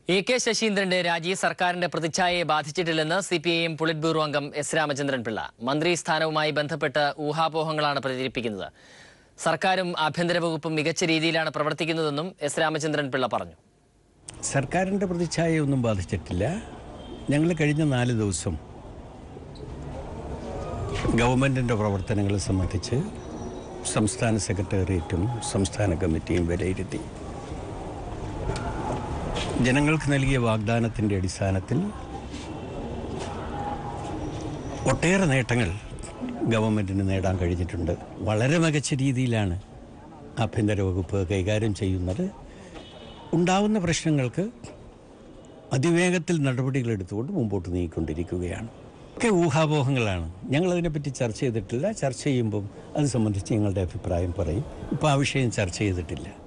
A K ശശീന്ദ്രന്റെ രാജി സർക്കാരിന്റെ പ്രതിച്ഛായയെ ബാധിച്ചിട്ടില്ലെന്ന് C P I M polit bureau അംഗം എസ് രാമചന്ദ്രൻ പിള്ള മന്ത്രി സ്ഥാനവുമായി ബന്ധപ്പെട്ട് ഊഹാപോഹങ്ങളാണ് പ്രചരിപ്പിക്കുന്നത് സർക്കാരും ആഭ്യന്തര വകുപ്പും മികച്ച രീതിയിലാണ് പ്രവർത്തിക്കുന്നതെന്നും എസ് രാമചന്ദ്രൻ പിള്ള പറഞ്ഞു സർക്കാരിൻ്റെ പ്രതിച്ഛായയൊന്നും ബാധിച്ചിട്ടില്ല ഞങ്ങൾ കഴിഞ്ഞ നാല് ദിവസം ഗവൺമെൻറ്റിൻ്റെ പ്രവർത്തനങ്ങളെ സംബന്ധിച്ച് സംസ്ഥാന സെക്രട്ടേറിയറ്റും സംസ്ഥാന കമ്മിറ്റിയും വിലയിരുത്തി ജനങ്ങൾക്ക് നൽകിയ വാഗ്ദാനത്തിൻ്റെ അടിസ്ഥാനത്തിൽ ഒട്ടേറെ നേട്ടങ്ങൾ ഗവൺമെൻറ്റിന് നേടാൻ കഴിഞ്ഞിട്ടുണ്ട് വളരെ മികച്ച രീതിയിലാണ് ആഭ്യന്തര വകുപ്പ് കൈകാര്യം ചെയ്യുന്നത് ഉണ്ടാവുന്ന പ്രശ്നങ്ങൾക്ക് അതിവേഗത്തിൽ നടപടികൾ എടുത്തുകൊണ്ട് മുമ്പോട്ട് നീങ്ങിക്കൊണ്ടിരിക്കുകയാണ് ഒക്കെ ഊഹാപോഹങ്ങളാണ് ഞങ്ങളതിനെപ്പറ്റി ചർച്ച ചെയ്തിട്ടില്ല ചർച്ച ചെയ്യുമ്പം അത് സംബന്ധിച്ച് ഞങ്ങളുടെ അഭിപ്രായം പറയും ഇപ്പോൾ ആ വിഷയം ചർച്ച ചെയ്തിട്ടില്ല